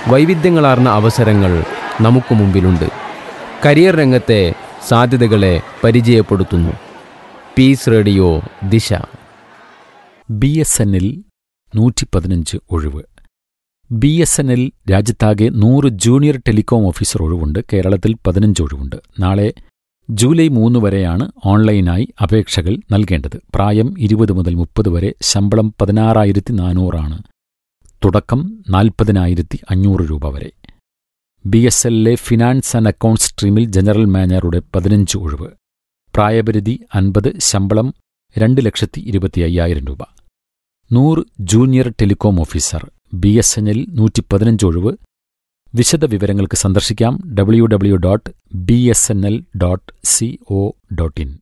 വൈവിധ്യങ്ങളാർന്ന അവസരങ്ങൾ നമുക്ക് മുമ്പിലുണ്ട് കരിയർ രംഗത്തെ സാധ്യതകളെ പരിചയപ്പെടുത്തുന്നു Peace Radio Disha B S എന്നിൽ നൂറ്റി പതിനഞ്ച് ഒഴിവ് ബി എസ് എന്നിൽ രാജ്യത്താകെ നൂറ് ജൂനിയർ ടെലികോം ഓഫീസർ ഒഴിവുണ്ട് കേരളത്തിൽ പതിനഞ്ച് ഒഴിവുണ്ട് നാളെ ജൂലൈ മൂന്ന് വരെയാണ് ഓൺലൈനായി അപേക്ഷകൾ നൽകേണ്ടത് പ്രായം ഇരുപത് മുതൽ മുപ്പത് വരെ ശമ്പളം പതിനാറായിരത്തി നാനൂറാണ് തുടക്കം നാൽപ്പതിനായിരത്തി അഞ്ഞൂറ് രൂപ വരെ ബി എസ് എല്ലിലെ ഫിനാൻസ് ആൻഡ് അക്കൗണ്ട്സ് സ്ട്രീമിൽ ജനറൽ മാനേജറുടെ പതിനഞ്ച് ഒഴിവ് പ്രായപരിധി അൻപത് ശമ്പളം രണ്ട് ലക്ഷത്തി ഇരുപത്തി അയ്യായിരം രൂപ നൂറ് junior telecom officer B S N L നൂറ്റി പതിനഞ്ച് ഒഴിവ് വിശദ വിവരങ്ങൾക്ക് സന്ദർശിക്കാം W W dot B S N L dot C O dot in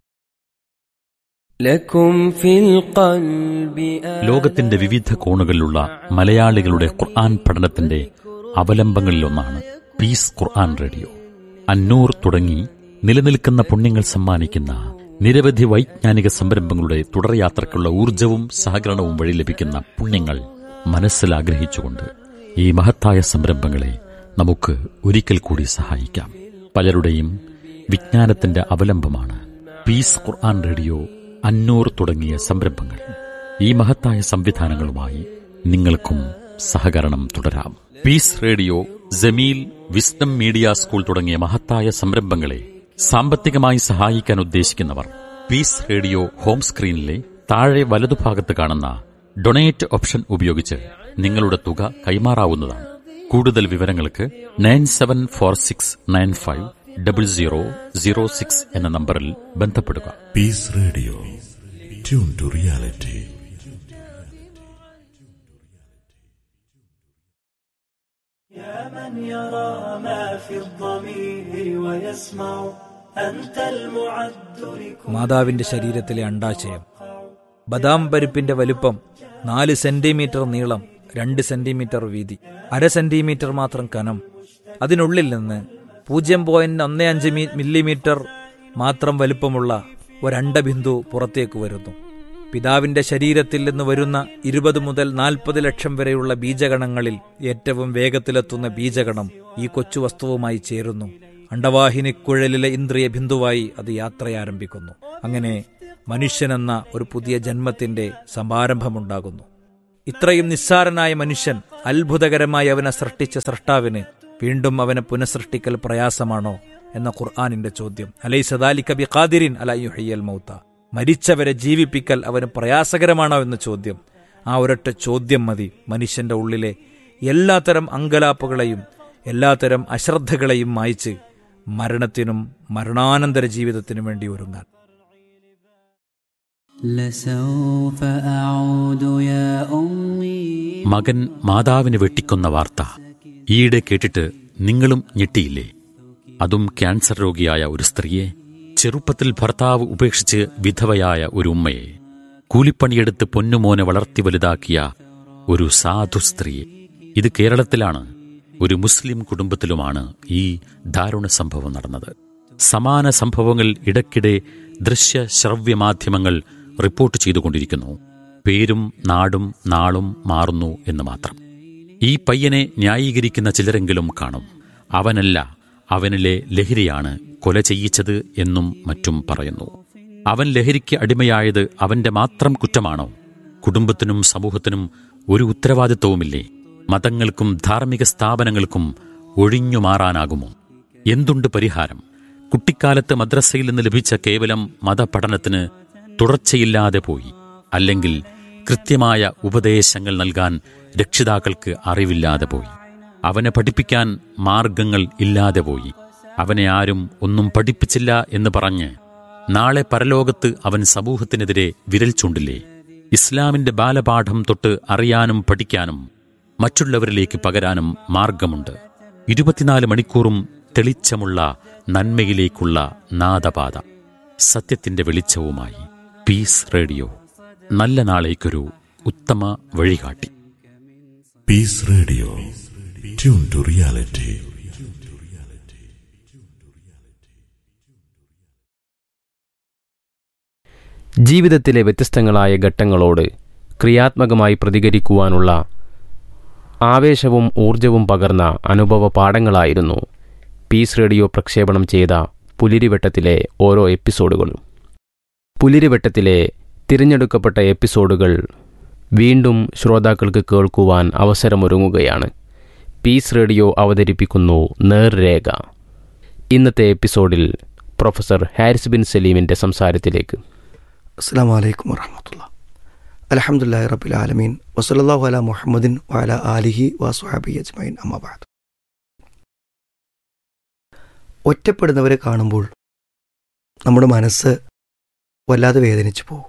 لكم في القلب ലോകത്തിന്റെ വിവിധ കോണുകളിലുള്ള മലയാളികളുടെ ഖുർആൻ പഠനത്തിന്റെ അവലംബങ്ങളിലൊന്നാണ് പീസ് ഖുർആൻ റേഡിയോ അന്നൂർ തുടങ്ങി നിലനിൽക്കുന്ന പുണ്യങ്ങൾ സമ്മാനിക്കുന്ന നിരവധി വൈജ്ഞാനിക സംരംഭങ്ങളുടെ തുടർയാത്രയ്ക്കുള്ള ഊർജവും സഹകരണവും വഴി ലഭിക്കുന്ന പുണ്യങ്ങൾ മനസ്സിലാഗ്രഹിച്ചുകൊണ്ട് ഈ മഹത്തായ സംരംഭങ്ങളെ നമുക്ക് ഒരിക്കൽ കൂടി സഹായിക്കാം പലരുടെയും വിജ്ഞാനത്തിന്റെ അവലംബമാണ് പീസ് ഖുർആൻ റേഡിയോ അന്നൂർ തുടങ്ങിയ സംരംഭങ്ങൾ ഈ മഹത്തായ സംവിധാനങ്ങളുമായി നിങ്ങൾക്കും സഹകരണം തുടരാം Peace Radio Jameel wisdom media school തുടങ്ങിയ മഹത്തായ സംരംഭങ്ങളെ സാമ്പത്തികമായി സഹായിക്കാൻ ഉദ്ദേശിക്കുന്നവർ പീസ് റേഡിയോ ഹോം സ്ക്രീനിലെ താഴെ വലതുഭാഗത്ത് കാണുന്ന ഡൊണേറ്റ് ഓപ്ഷൻ ഉപയോഗിച്ച് നിങ്ങളുടെ തുക കൈമാറാവുന്നതാണ് കൂടുതൽ വിവരങ്ങൾക്ക് nine seven four six nine five double zero zero six എന്ന നമ്പറിൽ ബന്ധപ്പെടുക Peace Radio. Tune to reality. يا من يرى ما في الضمير ويسمع أنت المعد لكل മാതാവിന്റെ ശരീരത്തിലെ അണ്ടാശയം ബദാം പരിപ്പിന്റെ വലുപ്പം നാല് സെന്റിമീറ്റർ നീളം രണ്ട് സെന്റിമീറ്റർ വീതി അര സെന്റിമീറ്റർ മാത്രം കനം അതിനുള്ളിൽ നിന്ന് പൂജ്യം പോയിന്റ് ഒന്ന് അഞ്ച് മി- മില്ലിമീറ്റർ മാത്രം വലുപ്പമുള്ള ഒരണ്ടബിന്ദു പുറത്തേക്ക് വരുന്നു പിതാവിന്റെ ശരീരത്തിൽ നിന്ന് വരുന്ന ഇരുപത് മുതൽ നാൽപ്പത് ലക്ഷം വരെയുള്ള ബീജഗണങ്ങളിൽ ഏറ്റവും വേഗത്തിലെത്തുന്ന ബീജഗണം ഈ കൊച്ചു വസ്തുവുമായി ചേരുന്നു അണ്ടവാഹിനിക്കുഴലിലെ ഇന്ദ്രിയ ബിന്ദുവായി അത് യാത്രയാരംഭിക്കുന്നു അങ്ങനെ മനുഷ്യനെന്ന ഒരു പുതിയ ജന്മത്തിന്റെ സമാരംഭമുണ്ടാകുന്നു ഇത്രയും നിസ്സാരനായ മനുഷ്യൻ അത്ഭുതകരമായി അവനെ സൃഷ്ടിച്ച സൃഷ്ടാവിന് വീണ്ടും അവനെ പുനഃസൃഷ്ടിക്കൽ പ്രയാസമാണോ എന്ന ഖുർആാനിന്റെ ചോദ്യം അലൈ സദാലി കബി ഖാദിരിൻ അലയുഹയ്യൽ മൗത്ത മരിച്ചവരെ ജീവിപ്പിക്കൽ അവന് പ്രയാസകരമാണോ എന്ന ചോദ്യം ആ ഒരൊറ്റ ചോദ്യം മതി മനുഷ്യന്റെ ഉള്ളിലെ എല്ലാത്തരം അങ്കലാപ്പുകളെയും എല്ലാത്തരം അശ്രദ്ധകളെയും മായ്ച്ച് മരണത്തിനും മരണാനന്തര ജീവിതത്തിനും വേണ്ടി ഒരുങ്ങാൻ لسوف أعود يا أمي മകൻ മാതാവിനെ വെട്ടിക്കൊന്ന വാർത്ത ഈയിടെ കേട്ടിട്ട് നിങ്ങളും ഞെട്ടിയില്ലേ അതും ക്യാൻസർ രോഗിയായ ഒരു സ്ത്രീയെ ചെറുപ്പത്തിൽ ഭർത്താവ് ഉപേക്ഷിച്ച് വിധവയായ ഒരു ഉമ്മയെ കൂലിപ്പണിയെടുത്ത് പൊന്നുമോനെ വളർത്തി വലുതാക്കിയ ഒരു സാധു സ്ത്രീയെ ഇത് കേരളത്തിലാണ് ഒരു മുസ്ലിം കുടുംബത്തിലുമാണ് ഈ ദാരുണ സംഭവം നടന്നത് സമാന സംഭവങ്ങൾ ഇടയ്ക്കിടെ ദൃശ്യ ശ്രവ്യ മാധ്യമങ്ങൾ റിപ്പോർട്ട് ചെയ്തുകൊണ്ടിരിക്കുന്നു പേരും നാടും നാളും മാറുന്നു എന്ന് മാത്രം ഈ പയ്യനെ ന്യായീകരിക്കുന്ന ചിലരെങ്കിലും കാണും അവനല്ല അവനിലെ ലഹരിയാണ് കൊല ചെയ്യിച്ചത് എന്നും മറ്റും പറയുന്നു അവൻ ലഹരിക്ക് അടിമയായത് അവന്റെ മാത്രം കുറ്റമാണോ കുടുംബത്തിനും സമൂഹത്തിനും ഒരു ഉത്തരവാദിത്വവുമില്ലേ മതങ്ങൾക്കും ധാർമ്മിക സ്ഥാപനങ്ങൾക്കും ഒഴിഞ്ഞു മാറാനാകുമോ എന്തുണ്ട് പരിഹാരം കുട്ടിക്കാലത്ത് മദ്രസയിൽ നിന്ന് ലഭിച്ച കേവലം മതപഠനത്തിന് തുടർച്ചയില്ലാതെ പോയി അല്ലെങ്കിൽ കൃത്യമായ ഉപദേശങ്ങൾ നൽകാൻ രക്ഷിതാക്കൾക്ക് അറിവില്ലാതെ പോയി അവനെ പഠിപ്പിക്കാൻ മാർഗങ്ങൾ ഇല്ലാതെ പോയി അവനെ ആരും ഒന്നും പഠിപ്പിച്ചില്ല എന്ന് പറഞ്ഞ് നാളെ പരലോകത്ത് അവൻ സമൂഹത്തിനെതിരെ വിരൽ ചൂണ്ടില്ലേ ഇസ്ലാമിന്റെ ബാലപാഠം തൊട്ട് അറിയാനും പഠിക്കാനും മറ്റുള്ളവരിലേക്ക് പകരാനും മാർഗമുണ്ട് ഇരുപത്തിനാല് മണിക്കൂറും തെളിച്ചമുള്ള നന്മയിലേക്കുള്ള നാദപാത സത്യത്തിന്റെ വെളിച്ചവുമായി പീസ് റേഡിയോ നല്ല നാളേക്കൊരു ഉത്തമ വഴികാട്ടി Peace Radio. Tune to reality. ജീവിതത്തിലെ വ്യത്യസ്തങ്ങളായ ഘട്ടങ്ങളോട് ക്രിയാത്മകമായി പ്രതികരിക്കുവാനുള്ള ആവേശവും ഊർജവും പകർന്ന അനുഭവ പാഠങ്ങളായിരുന്നു പീസ് റേഡിയോ പ്രക്ഷേപണം ചെയ്ത പുലിരിവട്ടത്തിലെ ഓരോ എപ്പിസോഡുകളും പുലിരിവട്ടത്തിലെ തിരഞ്ഞെടുക്കപ്പെട്ട എപ്പിസോഡുകൾ വീണ്ടും ശ്രോതാക്കൾക്ക് കേൾക്കുവാൻ അവസരമൊരുങ്ങുകയാണ് പീസ് റേഡിയോ അവതരിപ്പിക്കുന്നു നേർരേഖ ഇന്നത്തെ എപ്പിസോഡിൽ പ്രൊഫസർ ഹാരിസ് ബിൻ സലീമിൻ്റെ സംസാരത്തിലേക്ക് അസ്സാം വലൈക്കും വറഹമത്തുള്ള അലഹമുല്ലാ റബുൽ ആലമീൻ വസലല്ലാഹു അല മുഹമ്മദിൻ വാല ആലിഹി വസ്ഹാബി അജ്മൈൻ അമ്മബാദ് ഒറ്റപ്പെടുന്നവരെ കാണുമ്പോൾ നമ്മുടെ മനസ്സ് വല്ലാതെ വേദനിച്ചു പോകും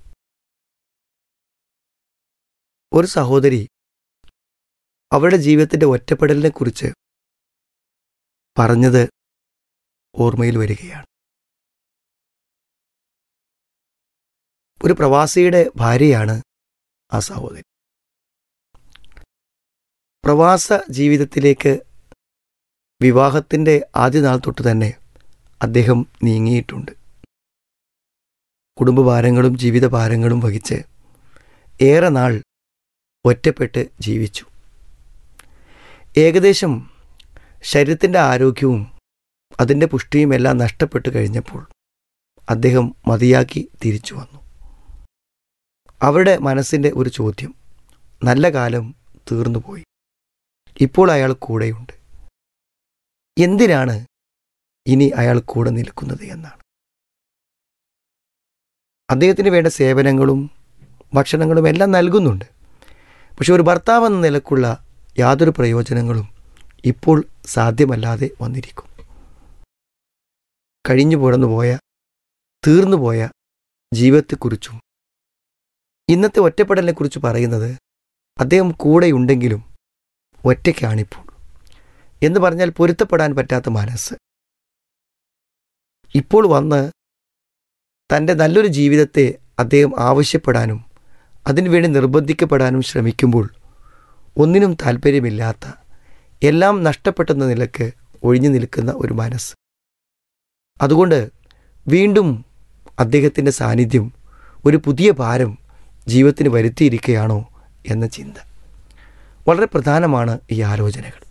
ഒരു സഹോദരി അവരുടെ ജീവിതത്തിൻ്റെ ഒറ്റപ്പെടലിനെ കുറിച്ച് പറഞ്ഞത് ഓർമ്മയിൽ വരികയാണ് ഒരു പ്രവാസിയുടെ ഭാര്യയാണ് ആ സഹോദരി പ്രവാസ ജീവിതത്തിലേക്ക് വിവാഹത്തിൻ്റെ ആദ്യ നാൾ തൊട്ട് തന്നെ അദ്ദേഹം നീങ്ങിയിട്ടുണ്ട് കുടുംബഭാരങ്ങളും ജീവിതഭാരങ്ങളും വഹിച്ച് ഏറെ നാൾ ഒറ്റപ്പെട്ട് ജീവിച്ചു ഏകദേശം ശരീരത്തിൻ്റെ ആരോഗ്യവും അതിൻ്റെ പുഷ്ടിയും എല്ലാം നഷ്ടപ്പെട്ടു കഴിഞ്ഞപ്പോൾ അദ്ദേഹം മതിയാക്കി തിരിച്ചു വന്നു അവരുടെ മനസ്സിൻ്റെ ഒരു ചോദ്യം നല്ല കാലം തീർന്നുപോയി ഇപ്പോൾ അയാൾ കൂടെയുണ്ട് എന്തിനാണ് ഇനി അയാൾ കൂടെ നിൽക്കുന്നത് എന്നാണ് അദ്ദേഹത്തിന് വേണ്ട സേവനങ്ങളും ഭക്ഷണങ്ങളും എല്ലാം നൽകുന്നുണ്ട് പക്ഷെ ഒരു ഭർത്താവ് എന്ന നിലക്കുള്ള യാതൊരു പ്രയോജനങ്ങളും ഇപ്പോൾ സാധ്യമല്ലാതെ വന്നിരിക്കും കഴിഞ്ഞു പുറന്നുപോയ തീർന്നുപോയ ജീവിതത്തെക്കുറിച്ചും ഇന്നത്തെ ഒറ്റപ്പെടലിനെക്കുറിച്ച് പറയുന്നത് അദ്ദേഹം കൂടെയുണ്ടെങ്കിലും ഒറ്റയ്ക്കാണിപ്പോൾ എന്ന് പറഞ്ഞാൽ പൊരുത്തപ്പെടാൻ പറ്റാത്ത മനസ്സ് ഇപ്പോൾ വന്ന് തൻ്റെ നല്ലൊരു ജീവിതത്തെ അദ്ദേഹം ആവശ്യപ്പെടാനും അതിനുവേണ്ടി നിർബന്ധിക്കപ്പെടാനും ശ്രമിക്കുമ്പോൾ ഒന്നിനും താല്പര്യമില്ലാത്ത എല്ലാം നഷ്ടപ്പെട്ടെന്ന നിലക്ക് ഒഴിഞ്ഞു നിൽക്കുന്ന ഒരു മനസ്സ് അതുകൊണ്ട് വീണ്ടും അദ്ദേഹത്തിൻ്റെ സാന്നിധ്യം ഒരു പുതിയ ഭാരം ജീവിതത്തിന് വരുത്തിയിരിക്കുകയാണോ എന്ന ചിന്ത വളരെ പ്രധാനമാണ് ഈ ആലോചനകൾ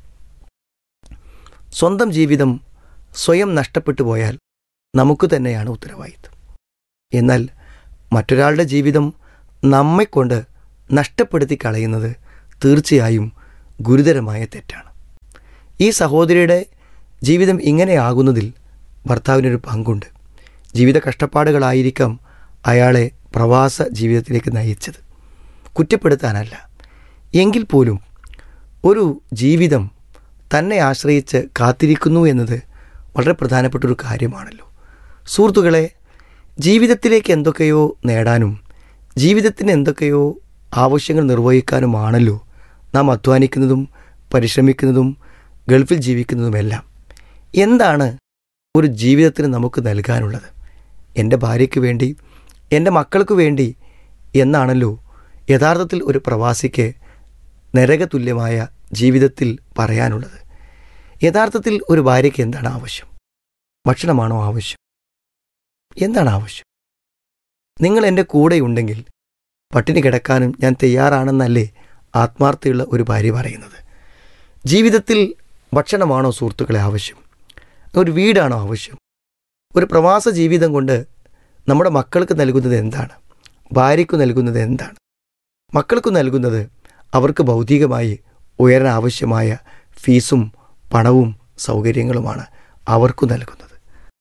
സ്വന്തം ജീവിതം സ്വയം നഷ്ടപ്പെട്ടു പോയാൽ നമുക്ക് തന്നെയാണ് ഉത്തരവാദിത്വം എന്നാൽ മറ്റൊരാളുടെ ജീവിതം നമ്മെക്കൊണ്ട് നഷ്ടപ്പെടുത്തി കളയുന്നത് തീർച്ചയായും ഗുരുതരമായ തെറ്റാണ് ഈ സഹോദരിയുടെ ജീവിതം ഇങ്ങനെയാകുന്നതിൽ ഭർത്താവിനൊരു പങ്കുണ്ട് ജീവിത കഷ്ടപ്പാടുകളായിരിക്കാം അയാളെ പ്രവാസ ജീവിതത്തിലേക്ക് നയിച്ചത് കുറ്റപ്പെടുത്താനല്ല എങ്കിൽ പോലും ഒരു ജീവിതം തന്നെ ആശ്രയിച്ച് കാത്തിരിക്കുന്നു എന്നത് വളരെ പ്രധാനപ്പെട്ട ഒരു കാര്യമാണല്ലോ സുഹൃത്തുക്കളെ ജീവിതത്തിലേക്ക് എന്തൊക്കെയോ നേടാനും ജീവിതത്തിന് എന്തൊക്കെയോ ആവശ്യങ്ങൾ നിർവഹിക്കാനുമാണല്ലോ നാം അധ്വാനിക്കുന്നതും പരിശ്രമിക്കുന്നതും ഗൾഫിൽ ജീവിക്കുന്നതുമെല്ലാം എന്താണ് ഒരു ജീവിതത്തിന് നമുക്ക് നൽകാനുള്ളത് എൻ്റെ ഭാര്യയ്ക്ക് വേണ്ടി എൻ്റെ മക്കൾക്ക് വേണ്ടി എന്നാണല്ലോ യഥാർത്ഥത്തിൽ ഒരു പ്രവാസിക്ക് നരകതുല്യമായ ജീവിതത്തിൽ പറയാനുള്ളത് യഥാർത്ഥത്തിൽ ഒരു ഭാര്യയ്ക്ക് എന്താണ് ആവശ്യം ഭക്ഷണമാണോ ആവശ്യം എന്താണ് ആവശ്യം നിങ്ങൾ എൻ്റെ കൂടെയുണ്ടെങ്കിൽ പട്ടിണി കിടക്കാനും ഞാൻ തയ്യാറാണെന്നല്ലേ ആത്മാർത്ഥയുള്ള ഒരു ഭാര്യ പറയുന്നത് ജീവിതത്തിൽ ഭക്ഷണമാണോ സുഹൃത്തുക്കളെ ആവശ്യം ഒരു വീടാണോ ആവശ്യം ഒരു പ്രവാസ ജീവിതം കൊണ്ട് നമ്മുടെ മക്കൾക്ക് നൽകുന്നത് എന്താണ് ഭാര്യയ്ക്ക് നൽകുന്നത് എന്താണ് മക്കൾക്ക് നൽകുന്നത് അവർക്ക് ഭൗതികമായി ഉയരാൻ ആവശ്യമായ ഫീസും പണവും സൗകര്യങ്ങളുമാണ് അവർക്കു നൽകുന്നത്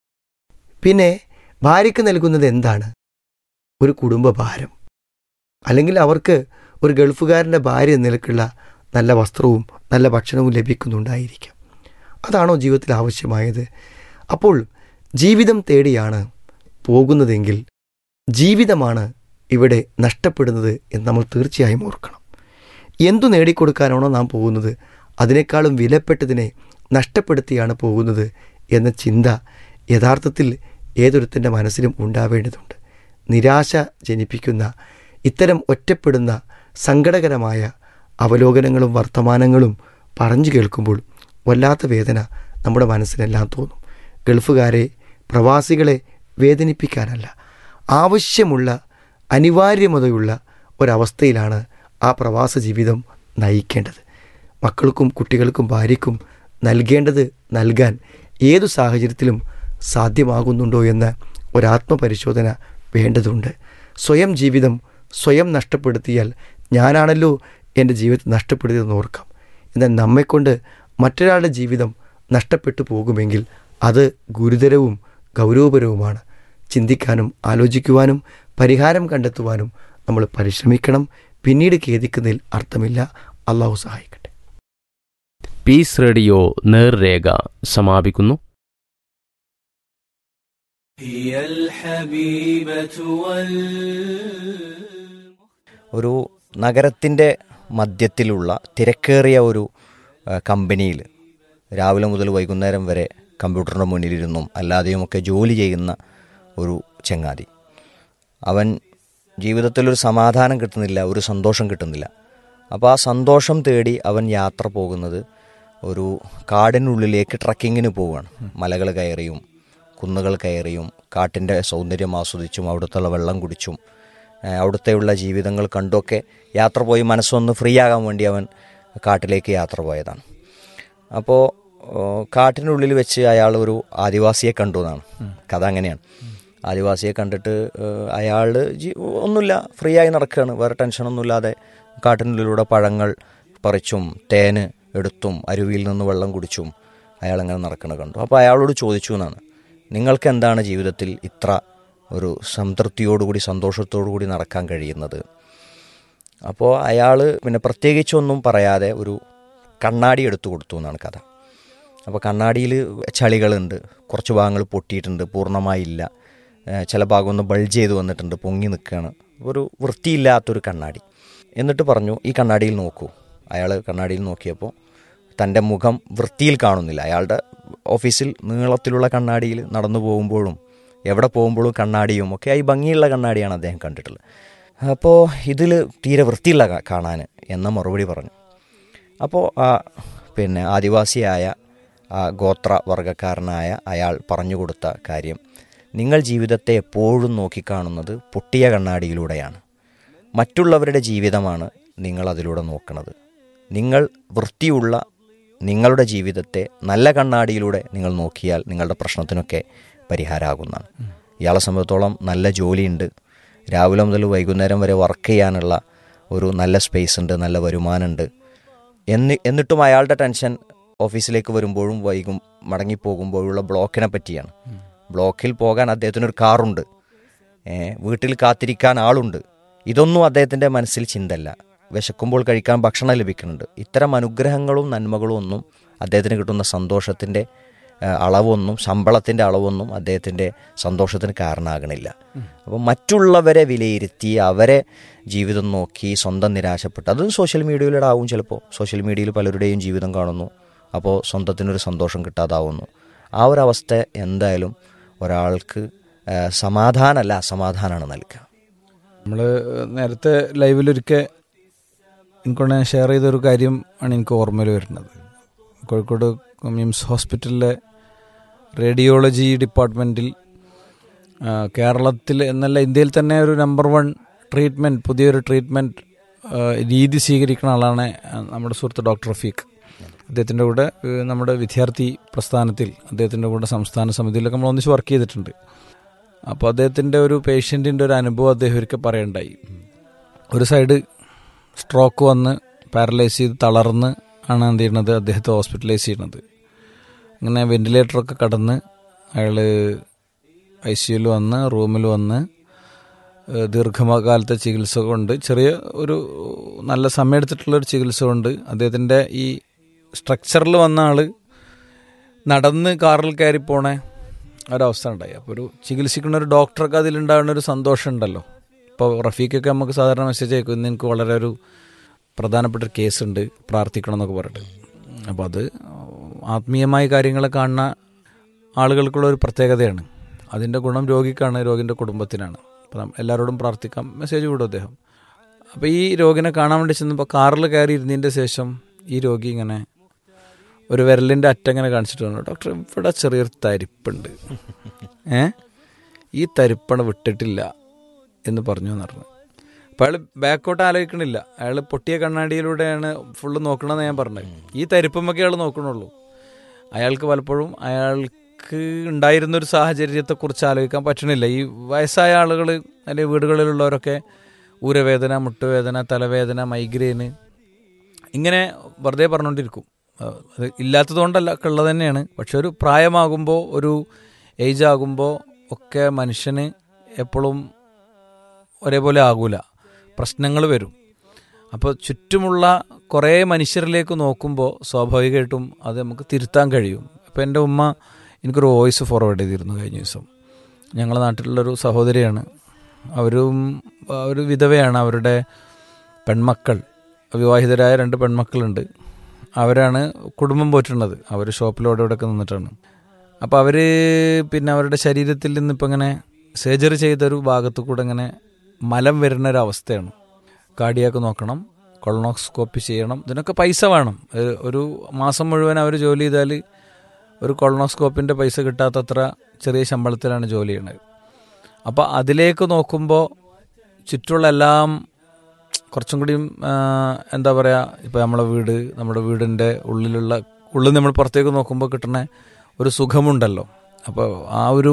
പിന്നെ ഭാര്യയ്ക്ക് നൽകുന്നത് എന്താണ് ഒരു കുടുംബഭാരം അല്ലെങ്കിൽ അവർക്ക് ഒരു ഗൾഫുകാരൻ്റെ ഭാര്യ എന്ന നിലക്കുള്ള നല്ല വസ്ത്രവും നല്ല ഭക്ഷണവും ലഭിക്കുന്നുണ്ടായിരിക്കാം അതാണോ ജീവിതത്തിൽ ആവശ്യമായത് അപ്പോൾ ജീവിതം തേടിയാണ് പോകുന്നതെങ്കിൽ ജീവിതമാണ് ഇവിടെ നഷ്ടപ്പെടുന്നത് എന്ന് നമ്മൾ തീർച്ചയായും ഓർക്കണം എന്തു നേടിക്കൊടുക്കാനാണോ നാം പോകുന്നത് അതിനേക്കാളും വിലപ്പെട്ടതിനെ നഷ്ടപ്പെടുത്തിയാണ് പോകുന്നത് എന്ന ചിന്ത യഥാർത്ഥത്തിൽ ഏതൊരുത്തൻ്റെ മനസ്സിലും ഉണ്ടാവേണ്ടതുണ്ട് നിരാശ ജനിപ്പിക്കുന്ന ഇത്തരം ഒറ്റപ്പെടുന്ന സങ്കടകരമായ അവലോകനങ്ങളും വർത്തമാനങ്ങളും പറഞ്ഞു കേൾക്കുമ്പോൾ വല്ലാത്ത വേദന നമ്മുടെ മനസ്സിനെല്ലാം തോന്നും ഗൾഫുകാരെ പ്രവാസികളെ വേദനിപ്പിക്കാനല്ല ആവശ്യമുള്ള അനിവാര്യമതയുള്ള ഒരവസ്ഥയിലാണ് ആ പ്രവാസ ജീവിതം നയിക്കേണ്ടത് മക്കൾക്കും കുട്ടികൾക്കും ഭാര്യയ്ക്കും നൽകേണ്ടത് നൽകാൻ ഏതു സാഹചര്യത്തിലും സാധ്യമാകുന്നുണ്ടോ എന്ന ഒരാത്മപരിശോധന വേണ്ടതുണ്ട് സ്വയം ജീവിതം സ്വയം നഷ്ടപ്പെടുത്തിയാൽ ഞാനാണല്ലോ എൻ്റെ ജീവിതം നഷ്ടപ്പെടുത്തിയതെന്ന് ഓർക്കാം എന്നാൽ നമ്മെക്കൊണ്ട് മറ്റൊരാളുടെ ജീവിതം നഷ്ടപ്പെട്ടു പോകുമെങ്കിൽ അത് ഗുരുതരവും ഗൗരവപരവുമാണ് ചിന്തിക്കാനും ആലോചിക്കുവാനും പരിഹാരം കണ്ടെത്തുവാനും നമ്മൾ പരിശ്രമിക്കണം പിന്നീട് ഖേദിക്കുന്നതിൽ അർത്ഥമില്ല അള്ളാഹു സഹായിക്കട്ടെ പീസ് റേഡിയോ നേർരേഖ സമാപിക്കുന്നു هي الحبيبة وال ഒരു നഗരത്തിൻ്റെ മധ്യത്തിലുള്ള തിരക്കേറിയ ഒരു ആ, കമ്പനിയിൽ രാവിലെ മുതൽ വൈകുന്നേരം വരെ കമ്പ്യൂട്ടറിൻ്റെ മുന്നിലിരുന്നും അല്ലാതെയുമൊക്കെ ജോലി ചെയ്യുന്ന ഒരു ചങ്ങാതി അവൻ ജീവിതത്തിലൊരു സമാധാനം കിട്ടുന്നില്ല ഒരു സന്തോഷം കിട്ടുന്നില്ല അപ്പോൾ ആ സന്തോഷം തേടി അവൻ യാത്ര പോകുന്നത് ഒരു കാടിനുള്ളിലേക്ക് ട്രക്കിങ്ങിന് പോവുകയാണ് മലകൾ കയറിയും കുന്നുകൾ കയറിയും കാട്ടിൻ്റെ സൗന്ദര്യം ആസ്വദിച്ചും അവിടുത്തെ വെള്ളം കുടിച്ചും ഏ, അവിടുത്തെയുള്ള ജീവിതങ്ങൾ കണ്ടൊക്കെ യാത്ര പോയി മനസ്സൊന്ന് ഫ്രീ ആകാൻ വേണ്ടി അവൻ കാട്ടിലേക്ക് യാത്ര പോയതാണ് അപ്പോൾ കാട്ടിനുള്ളിൽ വെച്ച് അയാൾ ഒരു ആദിവാസിയെ കണ്ടു എന്നാണ് കഥ അങ്ങനെയാണ് ആദിവാസിയെ കണ്ടിട്ട് അയാൾ ഒന്നുമില്ല ഫ്രീ ആയി നടക്കുകയാണ് വേറെ ടെൻഷനൊന്നുമില്ലാതെ കാട്ടിനുള്ളിലൂടെ പഴങ്ങൾ പറിച്ചും തേന് എടുത്തും അരുവിയിൽ നിന്ന് വെള്ളം കുടിച്ചും അയാൾ അങ്ങനെ നടക്കുന്നത് കണ്ടു അപ്പോൾ അയാളോട് ചോദിച്ചു എന്നാണ് നിങ്ങൾക്ക് എന്താണ് ജീവിതത്തിൽ ഇത്ര ഒരു സംതൃപ്തിയോടുകൂടി സന്തോഷത്തോടുകൂടി നടക്കാൻ കഴിയുന്നത് അപ്പോൾ അയാൾ പിന്നെ പ്രത്യേകിച്ചൊന്നും പറയാതെ ഒരു കണ്ണാടി എടുത്തു കൊടുത്തു എന്നാണ് കഥ അപ്പോൾ കണ്ണാടിയിൽ ചളികളുണ്ട് കുറച്ച് ഭാഗങ്ങൾ പൊട്ടിയിട്ടുണ്ട് പൂർണ്ണമായില്ല ഏഹ് ചില ഭാഗം ഒന്ന് ബൾജ് ചെയ്ത് വന്നിട്ടുണ്ട് പൊങ്ങി നിൽക്കുകയാണ് ഒരു വൃത്തിയില്ലാത്തൊരു കണ്ണാടി എന്നിട്ട് പറഞ്ഞു ഈ കണ്ണാടിയിൽ നോക്കൂ അയാൾ കണ്ണാടിയിൽ നോക്കിയപ്പോൾ തൻ്റെ മുഖം വൃത്തിയിൽ കാണുന്നില്ല അയാളുടെ ഓഫീസിൽ നീളത്തിലുള്ള കണ്ണാടിയിൽ നടന്നു പോകുമ്പോഴും എവിടെ പോകുമ്പോഴും കണ്ണാടിയും ഒക്കെ ആയി ഭംഗിയുള്ള കണ്ണാടിയാണ് അദ്ദേഹം കണ്ടിട്ടുള്ളത് അപ്പോൾ ഇതിൽ തീരെ വൃത്തിയില്ല കാ- കാണാൻ എന്ന മറുപടി പറഞ്ഞു അപ്പോൾ ആ പിന്നെ ആദിവാസിയായ ആ ഗോത്ര വർഗക്കാരനായ അയാൾ പറഞ്ഞു കൊടുത്ത കാര്യം നിങ്ങൾ ജീവിതത്തെ എപ്പോഴും നോക്കിക്കാണുന്നത് പൊട്ടിയ കണ്ണാടിയിലൂടെയാണ് മറ്റുള്ളവരുടെ ജീവിതമാണ് നിങ്ങൾ അതിലൂടെ നോക്കുന്നത് നിങ്ങൾ വൃത്തിയുള്ള നിങ്ങളുടെ ജീവിതത്തെ നല്ല കണ്ണാടിയിലൂടെ നിങ്ങൾ നോക്കിയാൽ നിങ്ങളുടെ പ്രശ്നത്തിനൊക്കെ പരിഹാരമാകുന്നതാണ് ഇയാളെ സംബന്ധിച്ചോളം നല്ല ജോലിയുണ്ട് രാവിലെ മുതൽ വൈകുന്നേരം വരെ വർക്ക് ചെയ്യാനുള്ള ഒരു നല്ല സ്പേസ് ഉണ്ട് നല്ല വരുമാനമുണ്ട് എന്ന് എന്നിട്ടും അയാളുടെ ടെൻഷൻ ഓഫീസിലേക്ക് വരുമ്പോഴും വൈകും മടങ്ങിപ്പോകുമ്പോഴുള്ള ബ്ലോക്കിനെ പറ്റിയാണ് ബ്ലോക്കിൽ പോകാൻ അദ്ദേഹത്തിനൊരു കാറുണ്ട് ഏ, വീട്ടിൽ കാത്തിരിക്കാൻ ആളുണ്ട് ഇതൊന്നും അദ്ദേഹത്തിൻ്റെ മനസ്സിൽ ചിന്തല്ല വിശക്കുമ്പോൾ കഴിക്കാൻ ഭക്ഷണം ലഭിക്കുന്നുണ്ട് ഇത്തരം അനുഗ്രഹങ്ങളും നന്മകളും ഒന്നും അദ്ദേഹത്തിന് കിട്ടുന്ന സന്തോഷത്തിൻ്റെ ഏ, അളവൊന്നും ശമ്പളത്തിൻ്റെ അളവൊന്നും അദ്ദേഹത്തിൻ്റെ സന്തോഷത്തിന് കാരണമാകണില്ല അപ്പോൾ മറ്റുള്ളവരെ വിലയിരുത്തി അവരെ ജീവിതം നോക്കി സ്വന്തം നിരാശപ്പെട്ട് അതും സോഷ്യൽ മീഡിയയിലൂടെ ആവും ചിലപ്പോൾ സോഷ്യൽ മീഡിയയിൽ പലരുടെയും ജീവിതം കാണുന്നു അപ്പോൾ സ്വന്തത്തിനൊരു സന്തോഷം കിട്ടാതാവുന്നു ആ ഒരു അവസ്ഥ എന്തായാലും ഒരാൾക്ക് ഏ, സമാധാനമല്ല അസമാധാനമാണ് നൽകുക നമ്മൾ നേരത്തെ ലൈവിലൊരിക്കൽ എനിക്കൊണ്ട് ഞാൻ ഷെയർ ചെയ്തൊരു കാര്യം ആണ് എനിക്ക് ഓർമ്മയിൽ വരുന്നത് കോഴിക്കോട് മിംസ് ഹോസ്പിറ്റലിലെ റേഡിയോളജി ഡിപ്പാർട്ട്മെൻറ്റിൽ ആ, കേരളത്തിൽ എന്നല്ല ഇന്ത്യയിൽ തന്നെ ഒരു നമ്പർ വൺ ട്രീറ്റ്മെൻറ്റ് പുതിയൊരു ട്രീറ്റ്മെൻറ്റ് രീതി സ്വീകരിക്കുന്ന ആളാണ് ആ, നമ്മുടെ സുഹൃത്ത് ഡോക്ടർ റഫീഖ് അദ്ദേഹത്തിൻ്റെ കൂടെ ഏ, നമ്മുടെ വിദ്യാർത്ഥി പ്രസ്ഥാനത്തിൽ അദ്ദേഹത്തിൻ്റെ കൂടെ സംസ്ഥാന സമിതിയിലൊക്കെ നമ്മൾ ഒന്നിച്ച് വർക്ക് ചെയ്തിട്ടുണ്ട് അപ്പോൾ അദ്ദേഹത്തിൻ്റെ ഒരു പേഷ്യൻറ്റിൻ്റെ ഒരു അനുഭവം അദ്ദേഹം ഒരിക്കൽ പറയണ്ടായി ഒരു സൈഡ് സ്ട്രോക്ക് വന്ന് പാരലൈസ് ചെയ്ത് തളർന്ന് ആണ് എന്ത് ചെയ്യുന്നത് അദ്ദേഹത്തെ ഹോസ്പിറ്റലൈസ് ചെയ്യുന്നത് അങ്ങനെ വെന്റിലേറ്ററൊക്കെ കടന്ന് അയാൾ ഐ സിയുയിൽ വന്ന് റൂമിൽ വന്ന് ഏഹ് ദീർഘകാലത്തെ ചികിത്സ കൊണ്ട് ചെറിയ ഒരു നല്ല സമയം എടുത്തിട്ടുള്ള ഒരു ചികിത്സ കൊണ്ട് അദ്ദേഹത്തിൻ്റെ ഈ സ്ട്രക്ചറിൽ വന്ന ആൾ നടന്ന് കാറിൽ കയറി പോണേ ഒരവസ്ഥ ഉണ്ടായി അപ്പോൾ ഒരു ചികിത്സിക്കുന്ന ഒരു ഡോക്ടർക്ക് അതിലുണ്ടാകുന്ന ഒരു സന്തോഷം ഉണ്ടല്ലോ ഇപ്പോൾ റഫീഖൊക്കെ നമുക്ക് സാധാരണ മെസ്സേജ് അയക്കും ഇന്ന് എനിക്ക് വളരെ ഒരു പ്രധാനപ്പെട്ട ഒരു കേസ് ഉണ്ട് പ്രാർത്ഥിക്കണം എന്നൊക്കെ പറഞ്ഞിട്ട് അപ്പോൾ അത് ആത്മീയമായ കാര്യങ്ങളെ കാണുന്ന ആളുകൾക്കുള്ള ഒരു പ്രത്യേകതയാണ് അതിൻ്റെ ഗുണം രോഗിക്കാണ് രോഗിൻ്റെ കുടുംബത്തിനാണ് അപ്പം നം- എല്ലാവരോടും പ്രാർത്ഥിക്കാം മെസ്സേജ് വിടും അദ്ദേഹം അപ്പോൾ ഈ രോഗിനെ കാണാൻ വേണ്ടി ചെന്നപ്പോൾ കാറിൽ കയറി ഇരുന്നതിൻ്റെ ശേഷം ഈ രോഗി ഇങ്ങനെ ഒരു വിരലിൻ്റെ അറ്റങ്ങനെ കാണിച്ചിട്ട് പറഞ്ഞു ഡോക്ടർ ഇവിടെ ചെറിയൊരു തരിപ്പുണ്ട് ഏ ഈ തരിപ്പണ വിട്ടിട്ടില്ല എന്ന് പറഞ്ഞു എന്ന് പറഞ്ഞു അപ്പം അയാൾ ബാക്കോട്ട് ആലോചിക്കണില്ല അയാൾ പൊട്ടിയ കണ്ണാടിയിലൂടെയാണ് ഫുള്ള് നോക്കണമെന്ന് ഞാൻ പറഞ്ഞത് ഈ തരിപ്പമ്മൊക്കെ അയാൾ നോക്കണുള്ളൂ അയാൾക്ക് പലപ്പോഴും അയാൾക്ക് ഉണ്ടായിരുന്ന ഒരു സാഹചര്യത്തെക്കുറിച്ച് ആലോചിക്കാൻ പറ്റണില്ല ഈ വയസ്സായ ആളുകൾ അല്ലെങ്കിൽ വീടുകളിലുള്ളവരൊക്കെ ഊരവേദന മുട്ടുവേദന തലവേദന മൈഗ്രെയിന് ഇങ്ങനെ വെറുതെ പറഞ്ഞുകൊണ്ടിരിക്കും അഹ് അത് ഇല്ലാത്തതുകൊണ്ടല്ല ഒക്കെ ഉള്ളത് തന്നെയാണ് പക്ഷെ ഒരു പ്രായമാകുമ്പോൾ ഒരു ഏജ് ആകുമ്പോൾ ഒക്കെ മനുഷ്യന് എപ്പോഴും ഒരേപോലെ ആകൂല പ്രശ്നങ്ങൾ വരും അപ്പോൾ ചുറ്റുമുള്ള കുറേ മനുഷ്യരിലേക്ക് നോക്കുമ്പോൾ സ്വാഭാവികമായിട്ടും അത് നമുക്ക് തിരുത്താൻ കഴിയും ഇപ്പോൾ എൻ്റെ ഉമ്മ എനിക്കൊരു വോയിസ് ഫോർവേഡ് ചെയ്തിരുന്നു കഴിഞ്ഞ ദിവസം ഞങ്ങളുടെ നാട്ടിലുള്ളൊരു സഹോദരിയാണ് അവരും ഒരു വിധവയാണ് അവരുടെ പെൺമക്കൾ വിവാഹിതരായ രണ്ട് പെൺമക്കളുണ്ട് അവരാണ് കുടുംബം പോറ്റുന്നത് അവർ ഷോപ്പിലോടെ ഇവിടെയൊക്കെ നിന്നിട്ടാണ് അപ്പോൾ അവർ പിന്നെ അവരുടെ ശരീരത്തിൽ നിന്നിപ്പോൾ ഇങ്ങനെ സർജറി ചെയ്തൊരു ഭാഗത്തു കൂടെ ഇങ്ങനെ മലം വരുന്ന ഒരു അവസ്ഥയാണ് കാർഡിയാക്ക് നോക്കണം കൊളോണോസ്കോപ്പി ചെയ്യണം ഇതിനൊക്കെ പൈസ വേണം ഒരു- ഒരു മാസം മുഴുവൻ അവർ ജോലി ചെയ്താൽ ഒരു കൊളോണോസ്കോപ്പിൻ്റെ പൈസ കിട്ടാത്തത്ര ചെറിയ ശമ്പളത്തിലാണ് ജോലി ചെയ്യുന്നത് അപ്പോൾ അതിലേക്ക് നോക്കുമ്പോൾ ചുറ്റുള്ള എല്ലാം കുറച്ചും കൂടിയും ആ, എന്താ പറയുക ഇപ്പോൾ നമ്മളെ വീട് നമ്മുടെ വീടിൻ്റെ ഉള്ളിലുള്ള ഉള്ളിൽ നമ്മൾ പുറത്തേക്ക് നോക്കുമ്പോൾ കിട്ടുന്ന ഒരു സുഖമുണ്ടല്ലോ അപ്പോൾ ആ ഒരു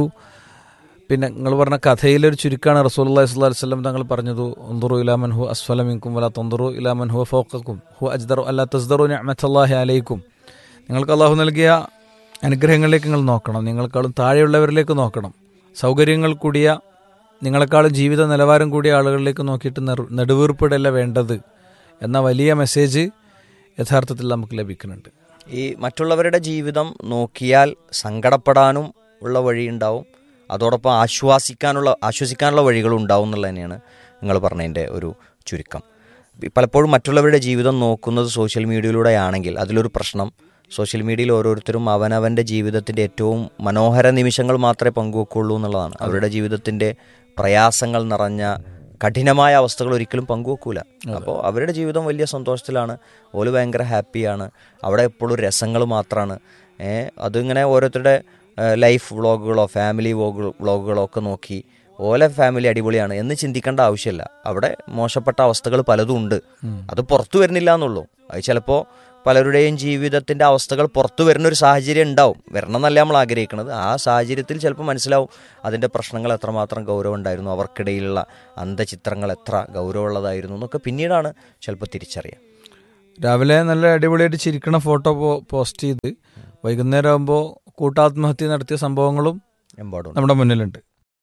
പിന്നെ നിങ്ങൾ പറഞ്ഞ കഥയിലൊരു ചുരുക്കാണ് റസൂൽ അള്ളഹി സ്വല്ലാ വല്ലം തങ്ങൾ പറഞ്ഞത് ഒന്തുറു ഇലാമൻ ഹു അസ്ഫലമിൻകും വല തൊന്തുറു ഇലാമൻ ഹു ഫോക്കും ഹു അജ്ദറു അല്ല തസ്ദറു അഹമ്മത്തല്ലാഹി അലൈക്കും നിങ്ങൾക്ക് അള്ളാഹു നൽകിയ അനുഗ്രഹങ്ങളിലേക്ക് നിങ്ങൾ നോക്കണം നിങ്ങളെക്കാളും താഴെയുള്ളവരിലേക്ക് നോക്കണം സൗകര്യങ്ങൾ കൂടിയ നിങ്ങളെക്കാളും ജീവിത നിലവാരം കൂടിയ ആളുകളിലേക്ക് നോക്കിയിട്ട് നെറു- നെടുവീർപ്പിടല്ല വേണ്ടത് എന്ന വലിയ മെസ്സേജ് യഥാർത്ഥത്തിൽ നമുക്ക് ലഭിക്കുന്നുണ്ട് ഈ മറ്റുള്ളവരുടെ ജീവിതം നോക്കിയാൽ സങ്കടപ്പെടാനും ഉള്ള വഴിയുണ്ടാവും അതോടൊപ്പം ആശ്വാസിക്കാനുള്ള ആശ്വസിക്കാനുള്ള വഴികളും ഉണ്ടാവും എന്നുള്ളത് തന്നെയാണ് നിങ്ങൾ പറഞ്ഞതിൻ്റെ ഒരു ചുരുക്കം ഈ പലപ്പോഴും മറ്റുള്ളവരുടെ ജീവിതം നോക്കുന്നത് സോഷ്യൽ മീഡിയയിലൂടെ ആണെങ്കിൽ അതിലൊരു പ്രശ്നം സോഷ്യൽ മീഡിയയിൽ ഓരോരുത്തരും അവനവൻ്റെ ജീവിതത്തിൻ്റെ ഏറ്റവും മനോഹര നിമിഷങ്ങൾ മാത്രമേ പങ്കുവെക്കുള്ളൂ എന്നുള്ളതാണ് അവരുടെ ജീവിതത്തിൻ്റെ പ്രയാസങ്ങൾ നിറഞ്ഞ കഠിനമായ അവസ്ഥകൾ ഒരിക്കലും പങ്കുവെക്കൂല അപ്പോൾ അവരുടെ ജീവിതം വലിയ സന്തോഷത്തിലാണ് ഓല് ഭയങ്കര ഹാപ്പിയാണ് അവിടെ എപ്പോഴും രസങ്ങൾ മാത്രമാണ് അതിങ്ങനെ ഓരോരുത്തരുടെ ലൈഫ് വ്ളോഗുകളോ ഫാമിലി വ്ളോഗ് വ്ളോഗുകളോ ഒക്കെ നോക്കി ഓലെ ഫാമിലി അടിപൊളിയാണ് എന്ന് ചിന്തിക്കേണ്ട ആവശ്യമില്ല അവിടെ മോശപ്പെട്ട അവസ്ഥകൾ പലതും ഉണ്ട് അത് പുറത്തു വരുന്നില്ല എന്നുള്ളൂ അത് ചിലപ്പോൾ പലരുടെയും ജീവിതത്തിൻ്റെ അവസ്ഥകൾ പുറത്തു വരുന്ന ഒരു സാഹചര്യം ഉണ്ടാവും വരണം എന്നല്ല നമ്മൾ ആഗ്രഹിക്കുന്നത് ആ സാഹചര്യത്തിൽ ചിലപ്പോൾ മനസ്സിലാവും അതിൻ്റെ പ്രശ്നങ്ങൾ എത്രമാത്രം ഗൗരവം ഉണ്ടായിരുന്നു അവർക്കിടയിലുള്ള അന്തചിത്രങ്ങൾ എത്ര ഗൗരവമുള്ളതായിരുന്നു എന്നൊക്കെ പിന്നീടാണ് ചിലപ്പോൾ തിരിച്ചറിയുക രാവിലെ നല്ല അടിപൊളിയായിട്ട് ചിരിക്കണ ഫോട്ടോ പോ- പോസ്റ്റ് ചെയ്ത് വൈകുന്നേരം ആകുമ്പോൾ കൂട്ടാത്മഹത്യ നടത്തിയ സംഭവങ്ങളും എമ്പാടും നമ്മുടെ മുന്നിലുണ്ട്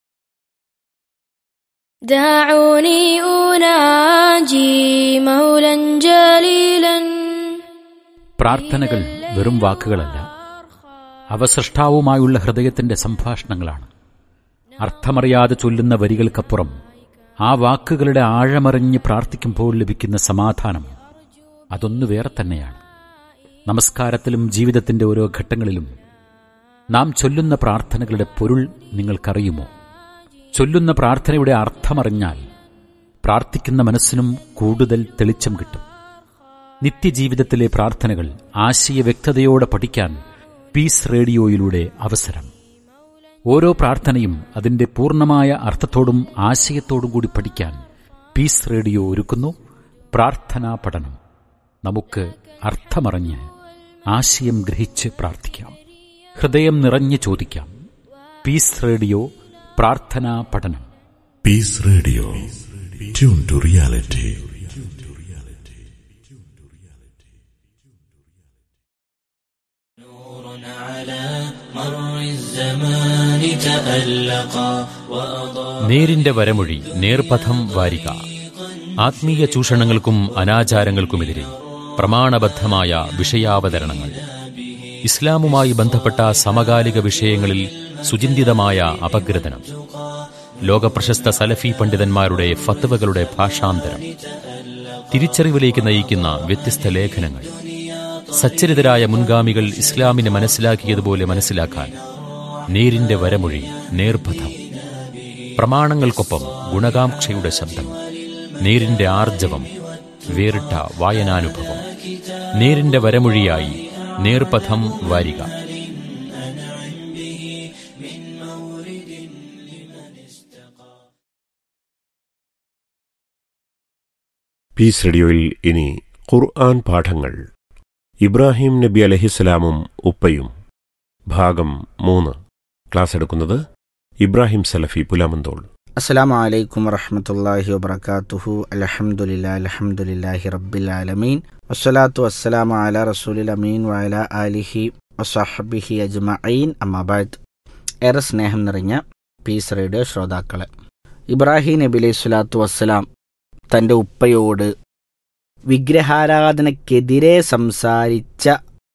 دعوني أناجي مولا جليلا പ്രാർത്ഥനകൾ വെറും വാക്കുകളല്ല അവ സൃഷ്ടാവുമായുള്ള ഹൃദയത്തിന്റെ സംഭാഷണങ്ങളാണ് അർത്ഥമറിയാതെ ചൊല്ലുന്ന വരികൾക്കപ്പുറം ആ വാക്കുകളുടെ ആഴമറിഞ്ഞ് പ്രാർത്ഥിക്കുമ്പോൾ ലഭിക്കുന്ന സമാധാനം അതൊന്നു വേറെ തന്നെയാണ് നമസ്കാരത്തിലും ജീവിതത്തിന്റെ ഓരോ ഘട്ടങ്ങളിലും നാം ചൊല്ലുന്ന പ്രാർത്ഥനകളുടെ പൊരുൾ നിങ്ങൾക്കറിയുമോ ചൊല്ലുന്ന പ്രാർത്ഥനയുടെ അർത്ഥമറിഞ്ഞാൽ പ്രാർത്ഥിക്കുന്ന മനസ്സിനും കൂടുതൽ തെളിച്ചം കിട്ടും നിത്യജീവിതത്തിലെ പ്രാർത്ഥനകൾ ആശയ വ്യക്തതയോടെ പഠിക്കാൻ പീസ് റേഡിയോയിലൂടെ അവസരം ഓരോ പ്രാർത്ഥനയും അതിന്റെ പൂർണ്ണമായ അർത്ഥത്തോടും ആശയത്തോടും കൂടി പഠിക്കാൻ പീസ് റേഡിയോ ഒരുക്കുന്നു പ്രാർത്ഥനാ പഠനം നമുക്ക് അർത്ഥമറിഞ്ഞ് ആശയം ഗ്രഹിച്ച് പ്രാർത്ഥിക്കാം ഹൃദയം നിറഞ്ഞ് ചോദിക്കാം പീസ് റേഡിയോ പ്രാർത്ഥനാ പഠനം Peace Radio. Tune to reality. നേരിന്റെ വരമൊഴി നേർപഥം വാരിക ആത്മീയ ചൂഷണങ്ങൾക്കും അനാചാരങ്ങൾക്കുമെതിരെ പ്രമാണബദ്ധമായ വിഷയാവതരണങ്ങൾ ഇസ്ലാമുമായി ബന്ധപ്പെട്ട സമകാലിക വിഷയങ്ങളിൽ സുചിന്തിതമായ അപഗ്രഥനം ലോകപ്രശസ്ത സലഫി പണ്ഡിതന്മാരുടെ ഫത്വകളുടെ ഭാഷാന്തരം തിരിച്ചറിവിലേക്ക് നയിക്കുന്ന വ്യത്യസ്ത ലേഖനങ്ങൾ സച്ചരിതരായ മുൻഗാമികൾ ഇസ്ലാമിനെ മനസ്സിലാക്കിയതുപോലെ മനസ്സിലാക്കാൻ നേരിന്റെ വരമൊഴി നേർപഥം പ്രമാണങ്ങൾക്കൊപ്പം ഗുണകാംക്ഷയുടെ ശബ്ദം നേരിന്റെ ആർജവം വേറിട്ട വായനാനുഭവം നേരിന്റെ വരമൊഴിയായി നേർപഥം വാരിക പീസ് റേഡിയോയിൽ ഇനി ഖുർആൻ പാഠങ്ങൾ ഇബ്രാഹിം നബി അലഹിസ്സലാമും ഉപ്പയും ഭാഗം മൂന്ന് ക്ലാസ് എടുക്കുന്നത് ഇബ്രാഹിം സലഫി പുലാമന്തോൾ അസ്സലാമു അലൈക്കും വറഹ്മത്തുള്ളാഹി വബറകാതുഹു അൽഹംദുലില്ലാ അൽഹംദുലില്ലാഹി റബ്ബിൽ ആലമീൻ വസ്സലാത്തു വസ്സലാമു അലാ റസൂലിൽ അമീൻ വഅലാ ആലിഹി വസഹ്ബിഹി അജ്മഈൻ അമ്മാ ബഅദ് ഏറെ സ്നേഹം നിറഞ്ഞ പീസ് റേഡിയോ ശ്രോതാക്കളെ ഇബ്രാഹിം നബി അലൈഹി സ്വലാത്തു വസ്സലാം തൻ്റെ ഉപ്പയോട് വിഗ്രഹാരാധനക്കെതിരെ സംസാരിച്ച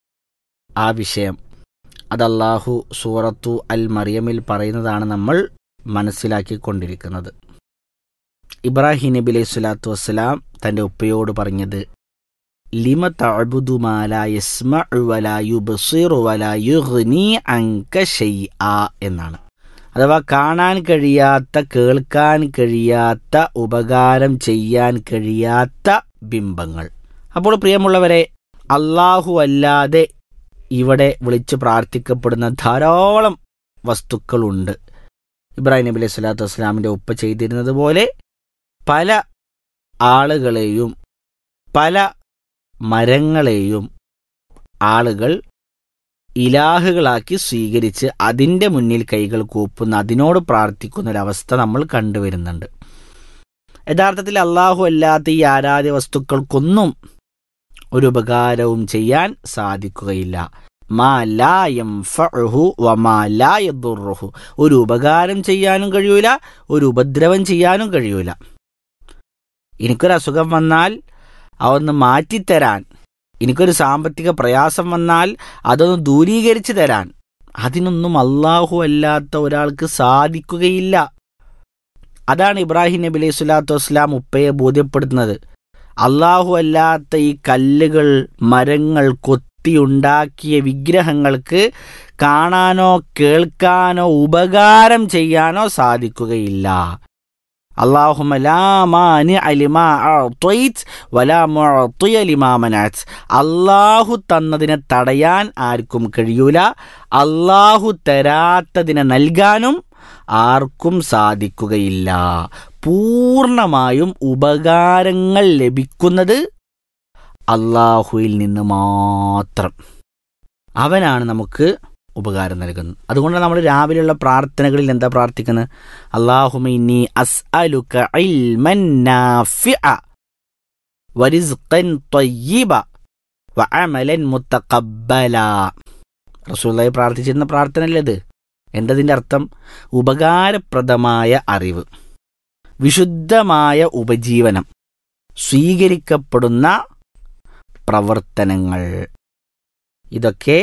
ആ വിഷയം അത് അല്ലാഹു സൂറത്തു അൽ മറിയമിൽ പറയുന്നതാണ് നമ്മൾ മനസ്സിലാക്കിക്കൊണ്ടിരിക്കുന്നത് ഇബ്രാഹിം നബി അലൈഹി സ്വലാത്തു വസ്സലാം തൻ്റെ ഉപ്പയോട് പറഞ്ഞത് ലിമ തഅബുദുമാല യസ്മഉ വലാ യുബ്സിറു വലാ യുഗ്നി അൻക ഷൈആ എന്നാണ് അഥവാ കാണാൻ കഴിയാത്ത കേൾക്കാൻ കഴിയാത്ത ഉപകാരം ചെയ്യാൻ കഴിയാത്ത ബിംബങ്ങൾ അപ്പോൾ പ്രിയമുള്ളവരെ അള്ളാഹു അല്ലാതെ ഇവിടെ വിളിച്ചു പ്രാർത്ഥിക്കപ്പെടുന്ന ധാരാളം വസ്തുക്കളുണ്ട് ഇബ്രാഹിം നബി അലൈഹി സ്വലാത്തു വസ്സലാമിൻ്റെ ഉപ്പ ചെയ്തിരുന്നത് പോലെ പല ആളുകളെയും പല മരങ്ങളെയും ആളുകൾ ഇലാഹുകളാക്കി സ്വീകരിച്ച് അതിൻ്റെ മുന്നിൽ കൈകൾ കൂപ്പുന്ന അതിനോട് പ്രാർത്ഥിക്കുന്ന ഒരവസ്ഥ നമ്മൾ കണ്ടുവരുന്നുണ്ട് യഥാർത്ഥത്തിൽ അള്ളാഹു അല്ലാത്ത ഈ ആരാധ്യ വസ്തുക്കൾക്കൊന്നും ഒരു ഉപകാരവും ചെയ്യാൻ സാധിക്കുകയില്ല മാ ലാ യംഫഉഹു വമാ ലാ യദുറുഹു ഒരു ഉപകാരം ചെയ്യാനും കഴിയൂല ഒരു ഉപദ്രവം ചെയ്യാനും കഴിയൂല എനിക്കൊരു അസുഖം വന്നാൽ അതൊന്ന് മാറ്റിത്തരാൻ എനിക്കൊരു സാമ്പത്തിക പ്രയാസം വന്നാൽ അതൊന്ന് ദൂരീകരിച്ചു തരാൻ അതിനൊന്നും അള്ളാഹു അല്ലാത്ത ഒരാൾക്ക് സാധിക്കുകയില്ല അതാണ് ഇബ്രാഹിം നബി അലൈഹി സ്വലാത്തു വസ്സലാം ഉപ്പയെ ബോധ്യപ്പെടുത്തുന്നത് അള്ളാഹു അല്ലാത്ത ഈ കല്ലുകൾ മരങ്ങൾ കൊത്തിയുണ്ടാക്കിയ വിഗ്രഹങ്ങൾക്ക് കാണാനോ കേൾക്കാനോ ഉപകാരം ചെയ്യാനോ സാധിക്കുകയില്ല اللهم لا مانع لما أعطيت ولا معطي لما منعت അള്ളാഹു തന്നതിനെ തടയാൻ ആർക്കും കഴിയൂല അള്ളാഹു തരാത്തതിനെ നൽകാനും ആർക്കും സാധിക്കുകയില്ല പൂർണ്ണമായും ഉപകാരങ്ങൾ ലഭിക്കുന്നത് അള്ളാഹുവിൽ നിന്ന് മാത്രം അവനാണ് നമുക്ക് ഉപകാരം നൽകുന്നത് അതുകൊണ്ട് നമ്മൾ രാവിലെയുള്ള പ്രാർത്ഥനകളിൽ എന്താ പ്രാർത്ഥിക്കുന്നത് അള്ളാഹുമിനി അസ് അലുക വരിസ്ഖൻ ത്വയ്യിബ വഅമലൻ മുത്തഖബ്ബല റസൂലുള്ളാഹി പ്രാർത്ഥിച്ചിരുന്ന പ്രാർത്ഥനയല്ലേ ഇത് എന്തതിൻ്റെ അർത്ഥം ഉപകാരപ്രദമായ അറിവ് വിശുദ്ധമായ ഉപജീവനം സ്വീകരിക്കപ്പെടുന്ന പ്രവർത്തനങ്ങൾ ഇതൊക്കെ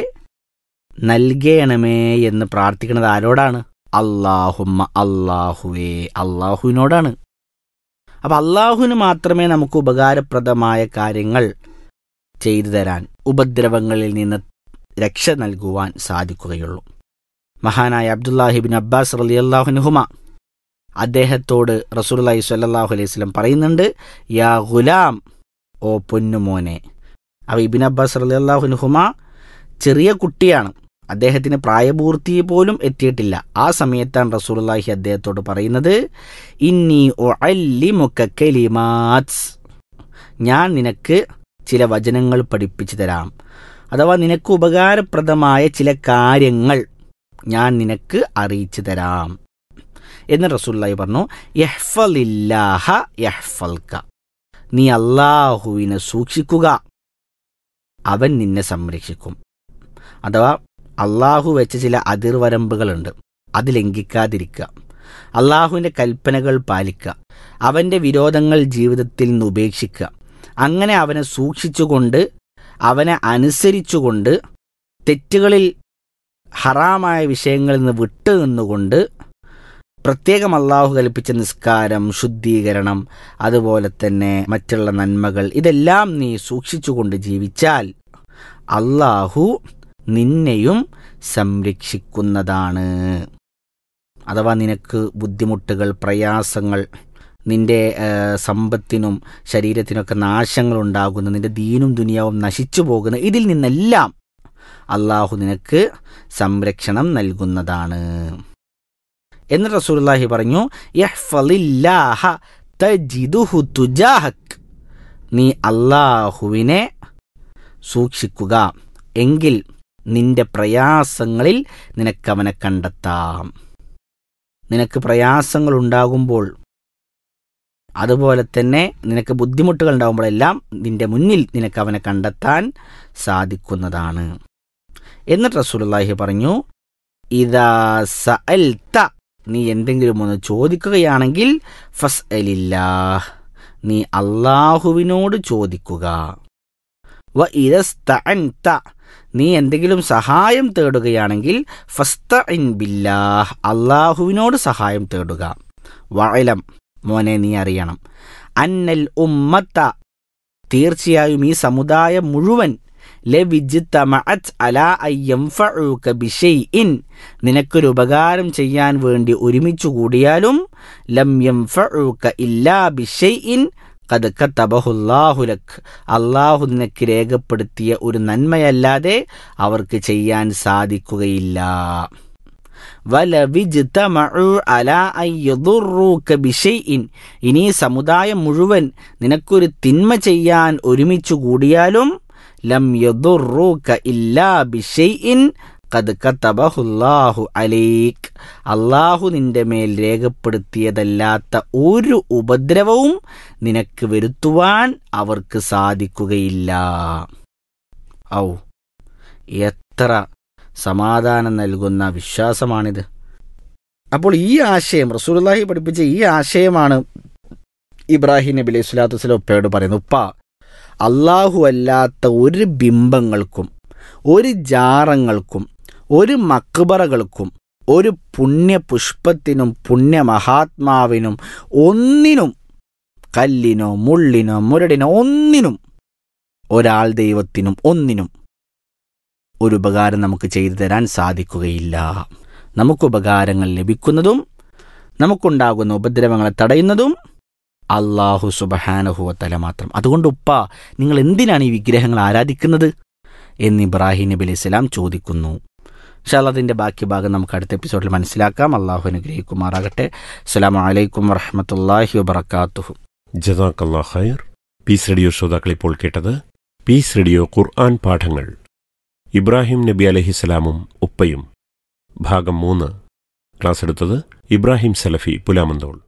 നൽകണമേ എന്ന് പ്രാർത്ഥിക്കുന്നത് ആരോടാണ് അള്ളാഹുമ്മ അള്ളാഹുവേ അള്ളാഹുവിനോടാണ് അപ്പം അള്ളാഹുവിന് മാത്രമേ നമുക്ക് ഉപകാരപ്രദമായ കാര്യങ്ങൾ ചെയ്തു തരാൻ ഉപദ്രവങ്ങളിൽ നിന്ന് രക്ഷ നൽകുവാൻ സാധിക്കുകയുള്ളൂ മഹാനായ അബ്ദുല്ലാഹിബിൻ അബ്ബാസ് റലി അള്ളാഹുനുഹുമ അദ്ദേഹത്തോട് റസൂലി സ്വല്ലാഹു അലൈഹി സ്വലം പറയുന്നുണ്ട് യാ ഗുലാം ഓ പൊന്നുമോനെ അവ ഇബിൻ അബ്ബാസ് റലി അള്ളാഹുനുഹുമ ചെറിയ കുട്ടിയാണ് അദ്ദേഹത്തിന് പ്രായപൂർത്തി പോലും എത്തിയിട്ടില്ല ആ സമയത്താണ് റസൂലുള്ളാഹി അദ്ദേഹത്തോട് പറയുന്നത് ഇന്നി കലിമാത്സ് ഞാൻ നിനക്ക് ചില വചനങ്ങൾ പഠിപ്പിച്ചു തരാം അഥവാ നിനക്ക് ഉപകാരപ്രദമായ ചില കാര്യങ്ങൾ ഞാൻ നിനക്ക് അറിയിച്ചു തരാം എന്ന് റസൂല്ലായി പറഞ്ഞു യഹ്ഫലില്ലാഹ യഹ്ഫൽക്ക നീ അള്ളാഹുവിനെ സൂക്ഷിക്കുക അവൻ നിന്നെ സംരക്ഷിക്കും അഥവാ അള്ളാഹു വെച്ച ചില അതിർവരമ്പുകളുണ്ട് അത് ലംഘിക്കാതിരിക്കുക അള്ളാഹുവിൻ്റെ കൽപ്പനകൾ പാലിക്കുക അവൻ്റെ വിരോധങ്ങൾ ജീവിതത്തിൽ നിന്ന് ഉപേക്ഷിക്കുക അങ്ങനെ അവനെ സൂക്ഷിച്ചുകൊണ്ട് അവനെ അനുസരിച്ചുകൊണ്ട് തെറ്റുകളിൽ ഹറാമായ വിഷയങ്ങളിൽ നിന്ന് വിട്ടു നിന്നുകൊണ്ട് പ്രത്യേകം അള്ളാഹു കൽപ്പിച്ച നിസ്കാരം ശുദ്ധീകരണം അതുപോലെ തന്നെ മറ്റുള്ള നന്മകൾ ഇതെല്ലാം നീ സൂക്ഷിച്ചുകൊണ്ട് ജീവിച്ചാൽ അള്ളാഹു നിന്നെയും സംരക്ഷിക്കുന്നതാണ് അഥവാ നിനക്ക് ബുദ്ധിമുട്ടുകൾ പ്രയാസങ്ങൾ നിന്റെ സമ്പത്തിനും ശരീരത്തിനൊക്കെ നാശങ്ങൾ ഉണ്ടാകുന്ന നിന്റെ ദീനും ദുനിയാവും നശിച്ചു പോകുന്ന ഇതിൽ നിന്നെല്ലാം അള്ളാഹു നിനക്ക് സംരക്ഷണം നൽകുന്നതാണ് എന്ന് റസൂലുള്ളാഹി പറഞ്ഞു യഹ്ഫളില്ലാഹ തജിദുഹു തുജാഹക് നീ അള്ളാഹുവിനെ സൂക്ഷിക്കുക എങ്കിൽ നിന്റെ പ്രയാസങ്ങളിൽ നിനക്കവനെ കണ്ടെത്താം നിനക്ക് പ്രയാസങ്ങൾ ഉണ്ടാകുമ്പോൾ അതുപോലെ തന്നെ നിനക്ക് ബുദ്ധിമുട്ടുകൾ ഉണ്ടാകുമ്പോഴെല്ലാം നിന്റെ മുന്നിൽ നിനക്ക് അവനെ കണ്ടെത്താൻ സാധിക്കുന്നതാണ് എന്നിട്ട് റസൂലുള്ളാഹി പറഞ്ഞു ഇതാ സഅൽത നീ എന്തെങ്കിലും ഒന്ന് ചോദിക്കുകയാണെങ്കിൽ ഫസ് നീ അള്ളാഹുവിനോട് ചോദിക്കുക വ ഇതസ്തഅൻത നീ എന്തെങ്കിലും സഹായം തേടുകയാണെങ്കിൽ ഫസ്തഇൻ ബില്ലാഹ് അള്ളാഹുവിനോട് സഹായം തേടുക വഅലം മോനെ നീ അറിയണം അന്നൽ ഉമ്മത്ത തീർച്ചയായും ഈ സമുദായം മുഴുവൻ ലവിജ്തമഅത് അലാ അയ്യംഫഉക ബിശൈഇൻ നിനക്കൊരു ഉപകാരം ചെയ്യാൻ വേണ്ടി ഒരുമിച്ചു കൂടിയാലും ലം യംഫഉക ഇല്ലാ ബിശൈഇൻ കത് കത്തബഹുല്ലാഹുലക് അള്ളാഹു നിനക്ക് രേഖപ്പെടുത്തിയ ഒരു നന്മയല്ലാതെ അവർക്ക് ചെയ്യാൻ സാധിക്കുകയില്ല വലവിജ്തമഉ അലാ അയ്യദുറൂക ബിശൈഇൻ ഇനി സമുദായം മുഴുവൻ നിനക്കൊരു തിന്മ ചെയ്യാൻ ഒരുമിച്ചു കൂടിയാലും ലം യദുറൂക ഇല്ലാ ബിശൈഇൻ കത് കത്തബഹുല്ലാഹു അലൈക് അള്ളാഹു നിന്റെ മേൽ രേഖപ്പെടുത്തിയതല്ലാത്ത ഒരു ഉപദ്രവവും നിനക്ക് വരുത്തുവാൻ അവർക്ക് സാധിക്കുകയില്ല ഔ എത്ര സമാധാനം നൽകുന്ന വിശ്വാസമാണിത് അപ്പോൾ ഈ ആശയം റസൂലുള്ളാഹി പഠിപ്പിച്ച ഈ ആശയമാണ് ഇബ്രാഹിം നബി അലൈഹി സ്വലാത്തു വസ്സലാം ഉപ്പയോട് പറയുന്നത് ഉപ്പ അള്ളാഹു അല്ലാത്ത ഒരു ബിംബങ്ങൾക്കും ഒരു ജാറങ്ങൾക്കും ഒരു മക്ബറകൾക്കും ഒരു പുണ്യപുഷ്പത്തിനും പുണ്യമഹാത്മാവിനും ഒന്നിനും കല്ലിനോ മുള്ളിനോ മുരടിനോ ഒന്നിനും ഒരാൾ ദൈവത്തിനും ഒന്നിനും ഒരു ഉപകാരം നമുക്ക് ചെയ്തു തരാൻ സാധിക്കുകയില്ല നമുക്ക് ഉപകാരങ്ങൾ ലഭിക്കുന്നതും നമുക്കുണ്ടാകുന്ന ഉപദ്രവങ്ങളെ തടയുന്നതും അള്ളാഹു സുബഹാനഹുവത്തല മാത്രം അതുകൊണ്ട് ഉപ്പ നിങ്ങൾ എന്തിനാണ് ഈ വിഗ്രഹങ്ങൾ ആരാധിക്കുന്നത് എന്ന് ഇബ്രാഹിം നബി അലൈഹി സ്വലാം ചോദിക്കുന്നു ഇൻഷാല്ല അതിൻ്റെ ബാക്കി ഭാഗം നമുക്ക് അടുത്ത എപ്പിസോഡിൽ മനസ്സിലാക്കാം അള്ളാഹു അനുഗ്രഹിക്കുമാറാകട്ടെ അസ്സലാമു അലൈക്കും വറഹമത്തല്ലാഹി വബർക്കാത്തുഹു ജസാക്കല്ലാ ഖൈർ പീസ് റേഡിയോ ശ്രോതാക്കൾ ഇപ്പോൾ കേട്ടത് പീസ് റേഡിയോ ഖുർആൻ പാഠങ്ങൾ ഇബ്രാഹിം നബി അലഹിസലാമും ഉപ്പയും ഭാഗം മൂന്ന് ക്ലാസ് എടുത്തത് ഇബ്രാഹിം സലഫി പുലാമന്തോൾ